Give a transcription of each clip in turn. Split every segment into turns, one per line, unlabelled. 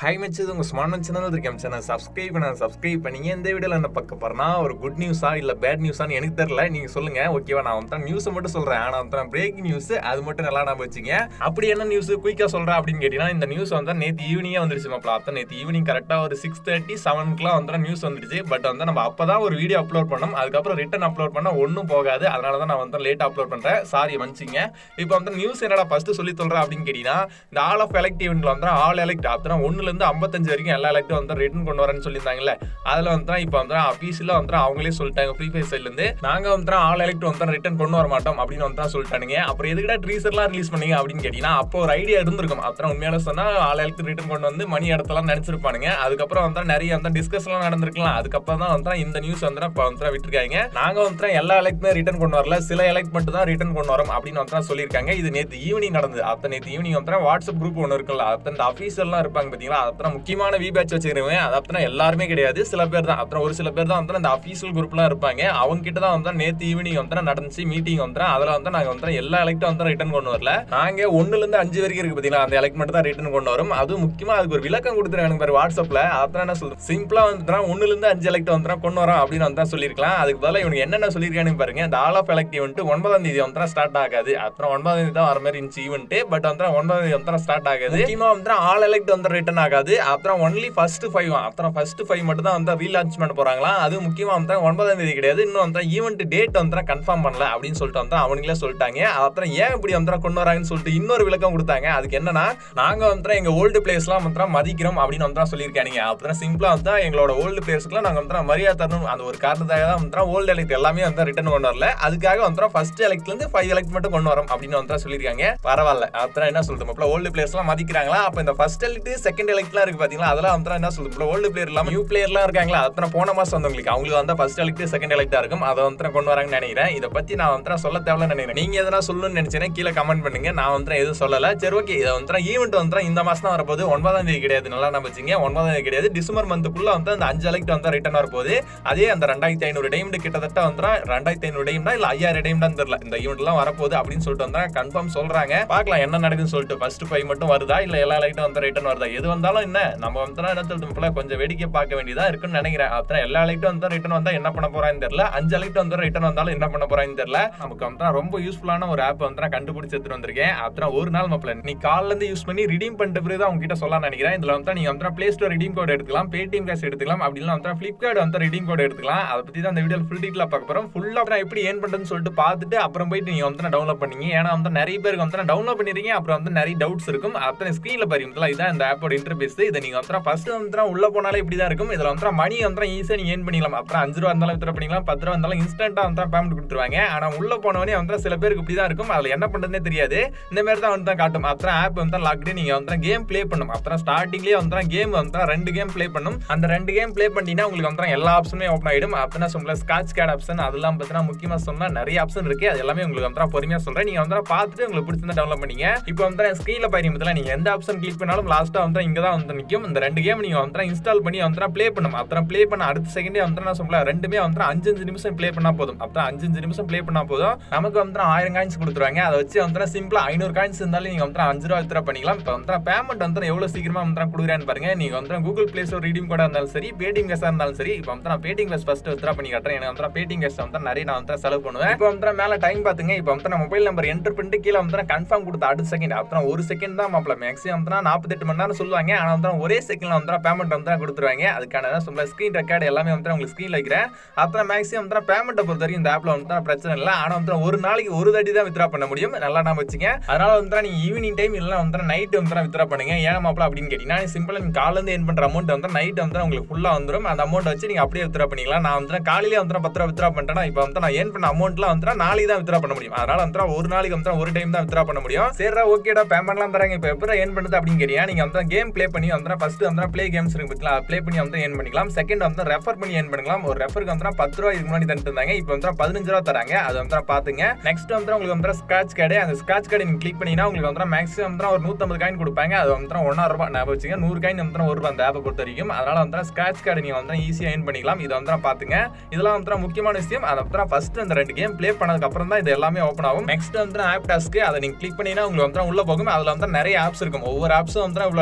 high மச்சது உங்கள் smart channel இருக்கேன் சேனல் சப்ஸ்கிரைப் பண்ண சப்ஸ்கிரைப் பண்ணீங்க இந்த வீடியோவில் என்ன பார்க்க போறேன்னா ஒரு குட் நியூஸா இல்லை பேட் நியூஸான்னு எனக்கு தெரியல நீங்கள் சொல்லுங்க ஓகேவா நான் வந்து நியூஸை மட்டும் சொல்கிறேன் ஆனால் வந்து பிரேக்கிங் நியூஸ் அது மட்டும் நல்லா நான் வச்சுங்க அப்படி என்ன நியூஸ் குயிக்காக சொல்கிறேன் அப்படின்னு கேட்டிங்கன்னா இந்த நியூஸ் வந்து நேற்று ஈவினிங்கே வந்துருச்சு மாப்பிள அப்போ நேற்று ஈவினிங் கரெக்டாக ஒரு சிக்ஸ் தேர்ட்டி செவனுக்குலாம் வந்து நியூஸ் வந்துருச்சு பட் வந்து நம்ம அப்போ தான் ஒரு வீடியோ அப்லோட் பண்ணோம் அதுக்கப்புறம் ரிட்டன் அப்லோட் பண்ணால் ஒன்றும் போகாது அதனால தான் நான் வந்து லேட் அப்லோட் பண்ணுறேன் சாரி மன்னிச்சிங்க இப்போ வந்து நியூஸ் என்னடா ஃபர்ஸ்ட் சொல்லி சொல்கிறேன் அப்படின்னு கேட்டிங்கன்னா இந்த ஆல் ஆஃப் எலக்ட் ஈவெண்ட்ல வந்து ஆல் எலக்ட் அப்புறம் ஒன்றுலேருந்து ஐம்பத்தஞ்சு வரைக்கும் எல்லா எலக்டும் வந்து ரிட்டன் கொண்டு வரேன்னு சொல்லியிருந்தாங்கல்ல அதில் வந்து இப்போ வந்து அஃபீஸில் வந்து அவங்களே சொல்லிட்டாங்க ஃப்ரீ ஃபயர் சைட்லேருந்து நாங்கள் வந்து ஆல் எலக்ட் வந்து ரிட்டன் கொண்டு வர மாட்டோம் அப்படின்னு வந்து சொல்லிட்டானுங்க அப்புறம் எதுக்கிட்ட ட்ரீசர்லாம் ரிலீஸ் பண்ணீங்க அப்படின்னு கேட்டிங்கன்னா அப்போ ஒரு ஐடியா இருந்திருக்கும் அப்புறம் உண்மையால சொன்னால் ஆல் எலக்ட் ரிட்டன் கொண்டு வந்து மணி இடத்தெல்லாம் நினச்சிருப்பானுங்க அதுக்கப்புறம் வந்து நிறைய வந்து டிஸ்கஸ்லாம் நடந்திருக்கலாம் அதுக்கப்புறம் தான் வந்து இந்த நியூஸ் வந்து இப்போ வந்து விட்டுருக்காங்க நாங்கள் வந்து எல்லா எலக்ட்டுமே ரிட்டன் கொண்டு வரல சில எலக்ட் மட்டும் தான் ரிட்டன் கொண்டு வரோம் அப்படின்னு வந்து சொல்லியிருக்காங்க இது நேற்று ஈவினிங் நடந்தது அப்போ நேற்று ஈவினிங் வந்து வாட்ஸ்அப் குரூப் ஒன்று இருக்குல்ல அப்போ இந்த அஃபீஸர்லாம் இருப்பாங்க பார்த்தீங்களா அப்புறம் முக்கியமான வி பேட்ச் வச்சுக்கிறவங்க அது அப்புறம் எல்லாருமே கிடையாது சில பேர் தான் அப்புறம் ஒரு சில பேர் தான் வந்து இந்த அஃபீஷியல் குரூப்லாம் இருப்பாங்க அவங்க கிட்ட தான் வந்து நேற்று ஈவினிங் வந்து நடந்துச்சு மீட்டிங் வந்து அதில் வந்து நாங்கள் வந்து எல்லா எலக்டும் வந்து ரிட்டன் கொண்டு வரல நாங்கள் ஒன்றுலேருந்து அஞ்சு வரைக்கும் இருக்கு பார்த்தீங்களா அந்த எலக்ட் மட்டும் தான் ரிட்டன் கொண்டு வரும் அதுவும் முக்கியமாக அதுக்கு ஒரு விளக்கம் கொடுத்துருக்காங்க பாரு வாட்ஸ்அப்பில் அப்புறம் என்ன சொல்றது சிம்பிளாக வந்து ஒன்றுலேருந்து அஞ்சு எலக்ட் வந்து கொண்டு வரோம் அப்படின்னு வந்து சொல்லியிருக்கலாம் அதுக்கு பதிலாக இவங்க என்னென்ன சொல்லியிருக்கானு பாருங்க இந்த ஆல் ஆஃப் எலக்ட் ஈவெண்ட் ஒன்பதாம் தேதி வந்து ஸ்டார்ட் ஆகாது அப்புறம் ஒன்பதாம் தேதி தான் வர மாதிரி இருந்துச்சு ஈவெண்ட் பட் வந்து ஒன்பதாம் தேதி வந்து ஸ்டார்ட் ஆகாது முக்கியமாக வந்து ஆல் எலக்ட் வந்து ரிட்டன் ஆகாது அப்புறம் ஒன்லி ஃபர்ஸ்ட் ஃபைவ் அப்புறம் ஃபர்ஸ்ட் ஃபைவ் மட்டும் தான் வந்து ரீலான்ச் பண்ண போறாங்களா அது முக்கியமாக வந்து ஒன்பதாம் தேதி கிடையாது இன்னும் வந்து ஈவெண்ட் டேட் வந்து கன்ஃபார்ம் பண்ணல அப்படின்னு சொல்லிட்டு வந்து அவங்களே சொல்லிட்டாங்க அப்புறம் ஏன் இப்படி வந்து கொண்டு வராங்கன்னு சொல்லிட்டு இன்னொரு விளக்கம் கொடுத்தாங்க அதுக்கு என்னன்னா நாங்க வந்து எங்க ஓல்டு பிளேஸ்லாம் வந்து மதிக்கிறோம் அப்படின்னு வந்து சொல்லியிருக்காங்க அப்புறம் சிம்பிளா வந்து எங்களோட ஓல்டு பிளேஸ்க்குலாம் நாங்க வந்து மரியாதை தரணும் அந்த ஒரு காரணத்தாக தான் வந்து ஓல்டு எலக்ட் எல்லாமே வந்து ரிட்டர்ன் கொண்டு வரல அதுக்காக வந்து ஃபர்ஸ்ட் எலக்ட்ல இருந்து ஃபைவ் எலக்ட் மட்டும் கொண்டு வரோம் அப்படின்னு வந்து சொல்லியிருக்காங்க பரவாயில்ல அப்புறம் என்ன சொல்றது மாப்பிள ஓல்டு பிளேஸ்லாம் மதிக்கிறாங்களா அப்ப இந்த ஃபர்ஸ்ட் எலக்ட் செகண்ட் எலக்ட்லாம் இருக்கு பாத்தீங்களா அதெல்லாம் வந்து என்ன சொல்றது ஓல்டு பிளேயர் இல்லாம நியூ பிளேயர்லாம் இருக்காங்களா அத்தனை போன மாசம் வந்தவங்களுக்கு அவங்களுக்கு வந்து ஃபர்ஸ்ட் எலக்ட் செகண்ட் எலக்டா இருக்கும் அதை வந்து கொண்டு வராங்கன்னு நினைக்கிறேன் இதை பத்தி நான் வந்து சொல்ல தேவையில்ல நினைக்கிறேன் நீங்க எதனா சொல்லணும்னு நினைச்சீங்கன்னா கீழே கமெண்ட் பண்ணுங்க நான் வந்து எதுவும் சொல்லல சரி ஓகே இதை வந்து ஈவெண்ட் வந்து இந்த மாசம் தான் வரப்போகுது ஒன்பதாம் தேதி கிடையாது நல்லா நம்ம வச்சுங்க ஒன்பதாம் தேதி கிடையாது டிசம்பர் மந்த்துக்குள்ள வந்து அந்த அஞ்சு எலக்ட் வந்து ரிட்டர்ன் வரப்போகுது அதே அந்த ரெண்டாயிரத்தி ஐநூறு டைம் கிட்டத்தட்ட வந்து ரெண்டாயிரத்தி ஐநூறு டைம்னா இல்ல ஐயாயிரம் டைம் தான் தெரியல இந்த ஈவெண்ட் எல்லாம் வரப்போகுது அப்படின்னு சொல்லிட்டு வந்தா கன்ஃபார்ம் சொல்றாங்க பார்க்கலாம் என்ன நடக்குதுன்னு சொல்லிட்டு ஃபர்ஸ்ட் ஃபைவ் மட்டும் வருதா இல்ல எல்லா எலக்ட்டும் வந்து ரிட்டர்ன் வருதா எது வந்தாலும் என்ன நம்ம வந்து என்ன சொல்லிட்டு கொஞ்சம் வேடிக்கை பார்க்க வேண்டியதா இருக்குன்னு நினைக்கிறேன் அப்புறம் எல்லா எலக்ட்டும் வந்து ரிட்டர்ன் வந்தா என்ன பண்ண போறான்னு தெரியல அஞ்சு எலக்ட் வந்து ரிட்டர்ன் வந்தாலும் என்ன பண்ண போறான்னு தெரியல நமக்கு வந்து ரொம்ப யூஸ்ஃபுல்லான ஒரு ஆப் வந்து நான் கண்டுபிடிச்சு எடுத்துட்டு வந்திருக்கேன் அப்புறம் ஒரு நாள் மாப்பிள்ள நீ கால்ல இருந்து யூஸ் பண்ணி ரிடீம் பண்ணிட்ட பிறகு தான் உங்ககிட்ட சொல்ல நினைக்கிறேன் இதுல வந்து நீங்க வந்து பிளே ஸ்டோர் ரிடீம் கோட் எடுத்துக்கலாம் பேடிஎம் கேஷ் எடுத்துக்கலாம் அப்படின்னா வந்து பிளிப்கார்ட் வந்து ரிடீம் கோட் எடுத்துக்கலாம் அதை பத்தி தான் இந்த வீடியோ ஃபுல் டீட்டெயிலா பார்க்க போறோம் ஃபுல்லா நான் எப்படி ஏன் பண்றதுன்னு சொல்லிட்டு பார்த்துட்டு அப்புறம் போயிட்டு நீங்க வந்து டவுன்லோட் பண்ணீங்க ஏன்னா வந்து நிறைய பேருக்கு வந்து டவுன்லோட் பண்ணிருக்கீங்க அப்புறம் வந்து நிறைய டவுட்ஸ் இருக்கும் அப்புறம் ஸ்கிரீன்ல பாருங்க இதான் இந்த ஆப்போட இன்டர்பேஸ் இதை நீங்க வந்து ஃபர்ஸ்ட் வந்து உள்ள போனாலே இப்படி தான் இருக்கும் இதுல வந்து மணி வந்து ஈஸியா நீங்க ஏன் பண்ணிக்கலாம் அப்புறம் அஞ்சு ரூபா இருந்தாலும் வித்ரா பண்ணிக்கலாம் பத்து ரூபா இருந்தாலும் இன்ஸ்டன்டா வந்து பேமெண்ட் கொடுத்துருவாங்க ஆனா உள்ள போனவனே வந்து சில பேருக்கு இப்படி தான் இருக்கும் அதுல என்ன பண்றதுனே தெரியாது இந்த மாதிரி தான் வந்து தான் காட்டும் அப்புறம் ஆப் வந்து லாக்டே நீங்க வந்து கேம் ப்ளே பண்ணும் அப்புறம் ஸ்டார்டிங்லேயே வந்து கேம் வந்து ரெண்டு கேம் ப்ளே பண்ணும் அந்த ரெண்டு கேம் ப்ளே பண்ணிட்டீங்கன்னா உங்களுக்கு வந்து எல்லா ஆப்ஷனுமே ஓப்பன் ஆயிடும் அப்படின்னா சொல்ல ஸ்காட்ச் கேட் ஆப்ஷன் அதெல்லாம் பார்த்தீங்கன்னா முக்கியமா சொன்னா நிறைய ஆப்ஷன் இருக்கு அது எல்லாமே உங்களுக்கு வந்து பொறுமையா சொல்றேன் நீங்க வந்து பார்த்துட்டு உங்களுக்கு பிடிச்சிருந்தா டவுன்லோட் பண்ணீங்க இப்போ வந்து ஸ்க்ரீன்ல பாருங்க நீங்க எந்த ஆப்ஷன் கிளிக் பண்ணாலும் லாஸ்டா வந்து இங்க தான் வந்து நிற்கும் இந்த ரெண்டு கேம் நீங்க வந்து இன்ஸ்டால் பண்ணி வந்து ப்ளே பண்ணும் அப்புறம் ப்ளே பண்ண அடுத்த செகண்டே வந்து நான் சொல்ல ரெண்டுமே வந்து அஞ்சு அஞ்சு நிமிஷம் ப்ளே பண்ணா போதும் அப்புறம் அஞ்சு அஞ்சு நிமிஷம் ப்ளே பண்ணா போதும் நமக்கு வந்து ஆயிரம் காயின்ஸ் கொடுத்துருவாங்க அதை வச்சு வந்து சிம்பிளா ஐநூறு காயின்ஸ் இருந்தாலும் நீங்க வந்து அஞ்சு ரூபா வித்ரா பண்ணிக்கலாம் இப்போ வந்து பேமெண்ட் வந்து எவ்வளவு சீக்கிரமா வந்து கொடுக்குறேன்னு பாருங்க நீங்க வந்து கூகுள் பிளே ஸ்டோர் ரீடிங் கோடா இருந்தாலும் சரி பேடிஎம் கேஷா இருந்தாலும் சரி இப்போ வந்து நான் பேடிஎம் கேஷ் ஃபர்ஸ்ட் வித்ரா பண்ணி கட்டுறேன் எனக்கு வந்து பேடிஎம் கேஷ் வந்து நிறைய நான் வந்து செலவு பண்ணுவேன் இப்போ வந்து மேல டைம் பாத்துங்க இப்போ வந்து மொபைல் நம்பர் என்டர் பண்ணிட்டு கீழே வந்து கன்ஃபார்ம் கொடுத்த அடுத்த செகண்ட் அப்புறம் ஒரு செகண்ட் தான் மாப்பிள மேக்ஸிமம் வந்து நாற்பத்தெட்டு மணி நேரம் சொல்லுவாங்க ஆனா வந்து ஒரே செகண்ட்ல வந்து பேமெண்ட் வந்து கொடுத்துருவாங்க அதுக்கான சொல்ல ஸ்கிரீன் ரெக்கார்டு எல்லாமே வந்து உங்களுக்கு ஸ்கிரீன்ல வைக்கிறேன் அப்புறம் மேக்ஸிமம் வந்து பேமெண்ட்டை பொறுத்த வரைக்கும் இந்த ஆப்ல வந்து பிரச்சனை இல்லை ஆனா வந்து ஒரு நாளைக்கு ஒரு தடி தான் வித்ரா பண்ண முடியும் நல்லா நான் வச்சுங்க அதனால வந்து நீங்க ஈவினிங் டைம் இல்லைனா வந்து நைட் வந்து வித்ரா பண்ணுங்க ஏன் மாப்பிள அப்படின்னு கேட்டீங்கன்னா சிம்பிளா நீங்க காலைல இருந்து ஏன் பண்ற அமௌண்ட் வந்து நைட் வந்து உங்களுக்கு ஃபுல்லா வந்துடும் அந்த அமௌண்ட் வச்சு நீங்க அப்படியே வித்ரா பண்ணிக்கலாம் நான் வந்து காலையிலே வந்து பத்து ரூபா வித்ரா பண்ணிட்டேன்னா இப்போ வந்து நான் ஏன் பண்ண அமௌண்ட்லாம் வந்து நாளைக்கு தான் வித்ரா பண்ண முடியும் அதனால வந்து ஒரு நாளைக்கு வந்து ஒரு டைம் தான் வித்ரா பண்ண முடியும் சரிடா ஓகேடா பேமெண்ட்லாம் தராங்க இப்போ எப்படி ஏன் பண்ணுறது அப்படின்னு கேட்டீங்க நீங்க வந்து கேம் ப்ளே பண்ணி வந்து ஃபர்ஸ்ட் வந்து ப்ளே கேம்ஸ் இருக்கு பத்தில ப்ளே பண்ணி வந்து ஏன் பண்ணிக்கலாம் செகண்ட் வந்து ரெஃபர் பண்ணி ஏன் பண்ணிக்கலாம் ஒரு ரெஃபருக்கு வந்து பத்து ரூபா இதுக்கு முன்னாடி தந்துட்டு இருந்தாங்க இப்போ வந்து பதினஞ்சு ரூபா தராங்க அது வந்து பாத்துங்க நெக்ஸ்ட் வந்து உங்களுக்கு வந்து ஸ்கிராச் கார்டு அந்த ஸ்கிராச் கார்டு நீங்க கிளிக் பண்ணீங்கன்னா உங்களுக்கு வந்து மேக்ஸிமம் வந்து ஒரு நூத்தம்பது காயின் கொடுப்பாங்க அது வந்து ஒன்னா ரூபாய் ஞாபகம் வச்சுங்க நூறு காயின் வந்து ஒரு ரூபாய் அந்த ஆப்பை பொறுத்த வரைக்கும் அதனால வந்து ஸ்கிராச் கார்டு நீங்க வந்து ஈஸியா ஏன் பண்ணிக்கலாம் இதை வந்து பாத்துங்க இதெல்லாம் வந்து முக்கியமான விஷயம் அதை வந்து ஃபர்ஸ்ட் அந்த ரெண்டு கேம் ப்ளே பண்ணதுக்கு அப்புறம் தான் இது எல்லாமே ஓப்பன் ஆகும் நெக்ஸ்ட் வந்து ஆப் டாஸ்க்கு அதை நீங்க கிளிக் பண்ணீங்கன்னா உங்களுக்கு வந்து உள்ள போகும் அதுல வந்து நிறைய ஆப்ஸ் இருக்கும் ஒவ்வொரு ஆப்ஸும் வந்து இவ்வளவு நேரம் நீங்க ப்ளே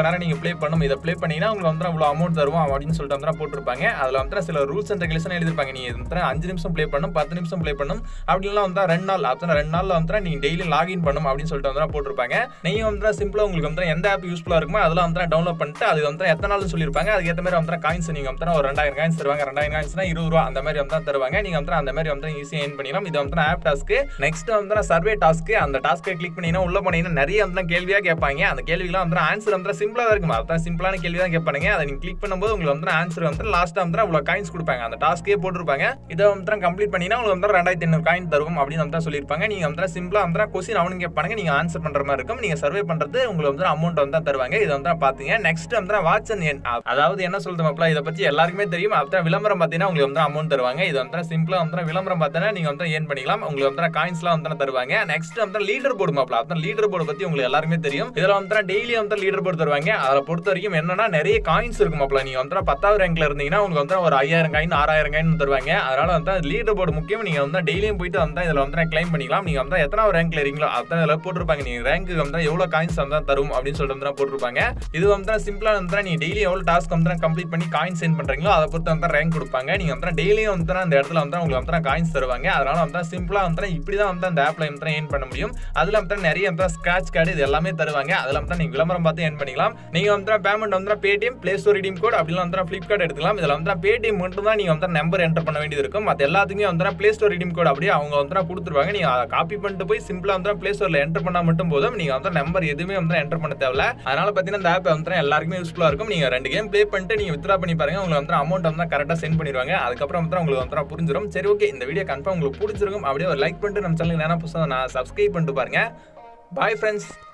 ப்ளே பண்ணும் இதை ப்ளே பண்ணீங்கன்னா உங்களுக்கு வந்து இவ்வளோ அமௌண்ட் தருவோம் அப்படின்னு சொல்லிட்டு வந்து போட்டிருப்பாங்க அதில் வந்து சில ரூல்ஸ் அண்ட் ரெகுலேஷன் எழுதிருப்பாங்க நீ வந்து அஞ்சு நிமிஷம் ப்ளே பண்ணும் பத்து நிமிஷம் ப்ளே பண்ணும் அப்படிலாம் வந்து ரெண்டு நாள் அத்தனை ரெண்டு நாள்ல வந்து நீ டெய்லி லாகின் பண்ணும் அப்படின்னு சொல்லிட்டு வந்து போட்டிருப்பாங்க நீங்க வந்து சிம்பிளா உங்களுக்கு வந்து எந்த ஆப் யூஸ்ஃபுல்லா இருக்குமோ அதெல்லாம் வந்து டவுன்லோட் பண்ணிட்டு அது வந்து எத்தனை நாள் சொல்லியிருப்பாங்க அதுக்கு ஏற்ற மாதிரி வந்து காயின்ஸ் நீங்க வந்து ஒரு ரெண்டாயிரம் காயின்ஸ் தருவாங்க ரெண்டாயிரம் காயின்ஸ்னா இருபது ரூபா அந்த மாதிரி வந்து தருவாங்க நீங்க வந்து அந்த மாதிரி வந்து ஈஸியாக ஏன் பண்ணிக்கலாம் இது வந்து ஆப் டாஸ்க்கு நெக்ஸ்ட் வந்து சர்வே டாஸ்க்கு அந்த டாஸ்க்கை கிளிக் பண்ணீங்கன்னா உள்ள போனீங்கன்னா நிறைய வந்து கேள்வியா கேட்பாங்க அந்த கேள்விலாம் வந்து ஆன்சர் வந்து சிம்பிளா தான் இருக்கும் அதான் சிம்பிளான கேள்வி தான் கேட்பாங்க அதை நீங்க கிளிக் பண்ணும்போது உங்களுக்கு வந்து ஆன்சர் வந்து லாஸ்ட்டாக வந்து அவ்வளோ காயின்ஸ் கொடுப்பாங்க அந்த டாஸ்க்கே போட்டிருப்பாங்க இதை வந்து கம்ப்ளீட் பண்ணினா உங்களுக்கு வந்து ரெண்டாயிரத்தி ஐநூறு காயின் தருவோம் அப்படின்னு வந்து சொல்லியிருப்பாங்க நீங்க வந்து சிம்பிளா வந்து கொஸ்டின் அவனுக்கு கேட்பாங்க நீங்க ஆன்சர் பண்ற மாதிரி இருக்கும் நீங்க சர்வே பண்றது உங்களுக்கு வந்து அமௌண்ட் வந்து தருவாங்க இதை வந்து பாத்தீங்க நெக்ஸ்ட் வந்து வாட்ச் அண்ட் என் அதாவது என்ன சொல்றது மாப்பிள இதை பத்தி எல்லாருக்குமே தெரியும் அப்புறம் விளம்பரம் பார்த்தீங்கன்னா உங்களுக்கு வந்து அமௌண்ட் தருவாங்க இது வந்து சிம்பிளா வந்து விளம்பரம் பார்த்தீங்கன்னா நீங்க வந்து ஏன் பண்ணிக்கலாம் உங்களுக்கு வந்து காயின்ஸ்லாம் வந்து தருவாங்க நெக்ஸ்ட் வந்து லீடர் போர்டு மாப்பிள அதான் லீடர் போர்டு பத்தி உங்களுக்கு எல்லாருமே தெரியும் இதுல வந்து டெய்லி வந்து லீடர் போர்டு தருவாங்க அதை பொறுத்த வரைக்கும் என்னன்னா நிறைய காயின்ஸ் இருக்கும் மாப்பிள நீங்க வந்து பத்தாவது ரேங்க்ல இருந்தீங்கன்னா உங்களுக்கு வந்து ஒரு ஐயாயிரம் காயின் ஆறாயிரம் காயின் தருவாங்க அதனால வந்து லீடர் போர்டு முக்கியம் நீங்க வந்து டெய்லியும் போயிட்டு வந்து இதுல வந்து கிளைம் பண்ணிக்கலாம் நீங்க வந்து எத்தனாவது ரேங்க்ல இருக்கீங்களோ அத்தனை இதுல போட்டிருப்பாங்க நீங்க ரேங்க் வந்து எவ்வளவு காயின்ஸ் வந்து தரும் அப்படின்னு சொல்லிட்டு வந்து போட்டிருப்பாங்க இது வந்து சிம்பிளா வந்து நீ டெய்லி எவ்வளவு டாஸ்க் வந்து கம்ப்ளீட் பண்ணி காயின் சென்ட் பண்றீங்களோ அதை பொறுத்து வந்து ரேங்க் கொடுப்பாங்க நீங்க வந்து டெய்லியும் வந்து அந்த இடத்துல வந்து உங்களுக்கு வந்து காயின்ஸ் தருவாங்க அதனால வந்து சிம்பிளா வந்து இப்படி தான் வந்து அந்த ஆப்ல வந்து ஏன் பண்ண முடியும் அதுல வந்து நிறைய வந்து ஸ்கிராச் கார்டு இது எல்லாமே தருவாங்க அதுல வந்து நீங்க விளம்பரம் பார்த்து ஏன் பண்ணிக்கலாம் நீங்க வந்து பேமெண்ட் வந்து Paytm play store redeem code அப்படிலாம் வந்து ஃபிளிப்கார்ட் எடுத்துக்கலாம் இதுல வந்து பேடிஎம் மட்டும் தான் நீங்க வந்து நம்பர் என்டர் பண்ண வேண்டியது இருக்கும் மத்த எல்லாத்துக்குமே வந்து பிளே ஸ்டோர் redeem கோட் அப்படியே அவங்க வந்து கொடுத்துருவாங்க நீங்க காப்பி பண்ணிட்டு போய் சிம்பிளா வந்து பிளே ஸ்டோர்ல என்டர் பண்ணா மட்டும் போதும் நீங்க வந்து நம்பர் எதுவுமே வந்து என்டர் பண்ண தேவையில்ல அதனால பாத்தீங்கன்னா இந்த ஆப் வந்து எல்லாருக்குமே யூஸ்ஃபுல்லா இருக்கும் நீங்க ரெண்டு கேம் ப்ளே பண்ணிட்டு நீங்க வித்ரா பண்ணி பாருங்க உங்களுக்கு வந்து அமௌண்ட் வந்து கரெக்டா சென்ட் பண்ணிடுவாங்க அதுக்கப்புறம் வந்து உங்களுக்கு வந்து புரிஞ்சிடும் சரி ஓகே இந்த வீடியோ கன்ஃபார்ம் உங்களுக்கு பிடிச்சிருக்கும் அப்படியே ஒரு லைக் பண்ணிட்டு நம்ம சேனலுக்கு நேரம் புதுசாக நான் சப்ஸ்கிரைப் பண்ணிட்டு பாருங்க பாய் ஃப்ரெண்ட்ஸ்